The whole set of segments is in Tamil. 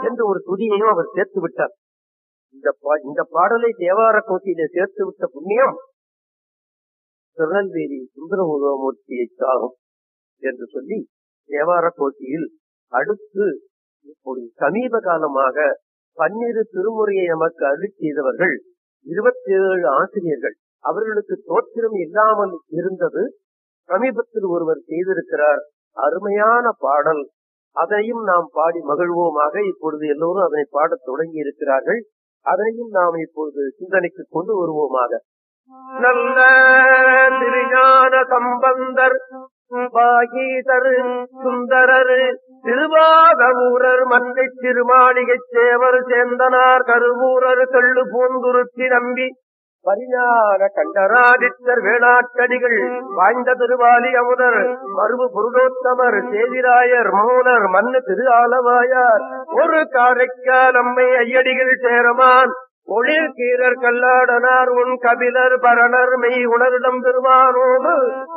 என்று ஒரு துதியையும் அவர் சேர்த்து விட்டார் இந்த பா- இந்த பாடலை தேவார கோட்டியிலே சேர்த்து விட்ட புண்ணியம் திருநெல்வேலி சுந்தரமுகமூர்த்தியை சாகும் என்று சொல்லி தேவார கோட்டியில் அடுத்து இப்பொழுது சமீப காலமாக பன்னிரு திருமுறையை நமக்கு அருள் செய்தவர்கள் இருபத்தி ஏழு ஆசிரியர்கள் அவர்களுக்கு தோற்றம் இல்லாமல் இருந்தது சமீபத்தில் ஒருவர் செய்திருக்கிறார் அருமையான பாடல் அதையும் நாம் பாடி மகிழ்வோமாக இப்பொழுது எல்லோரும் அதனை பாடத் தொடங்கி இருக்கிறார்கள் அதனையும் நாம் இப்பொழுது சிந்தனைக்கு கொண்டு வருவோமாக நல்ல திருஞான சம்பந்தர் பாகீதர் சுந்தரர் திருவாதூரர் மன்னை திருமாளிகை சேவர் சேந்தனார் கருவூரர் கள்ளு பூந்துருத்தி நம்பி பரிஞான கண்டராதித்தர் வேளாட்டடிகள் வாய்ந்த திருவாலி அமுதர் மருவு புருடோத்தமர் சேதிராயர் மூலர் மண்ணு திரு ஆலவாயார் ஒரு காரைக்கால் அம்மை ஐயடிகள் சேரமான் ஒளிர் கீரர் கல்லாடனார் உன் கபிலர் பரணர் மெய் உணரிடம் பெருமானோடு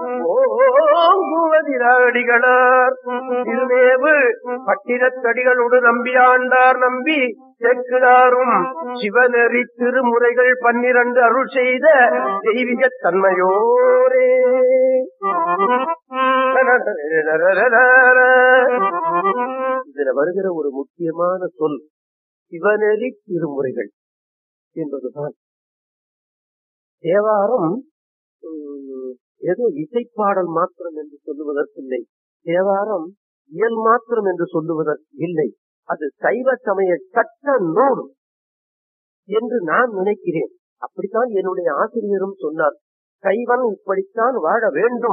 ஓங்குவதிராடிகளார் திருமேவு பட்டினத்தடிகளோடு நம்பி ஆண்டார் நம்பி செக்குதாரும் சிவநெறி திருமுறைகள் பன்னிரண்டு அருள் செய்த தெய்வீக தன்மையோரே இதுல வருகிற ஒரு முக்கியமான சொல் சிவநெறி திருமுறைகள் என்பதுதான் தேவாரம் உம், ஏதோ இசைப்பாடல் மாத்திரம் என்று சொல்லுவதற்கில்லை தேவாரம் இயல் மாத்திரம் என்று சொல்லுவதற்கு இல்லை அது சைவ சமய சட்ட நூல் என்று நான் நினைக்கிறேன் அப்படித்தான் என்னுடைய ஆசிரியரும் சொன்னார் சைவன் இப்படித்தான் வாழ வேண்டும்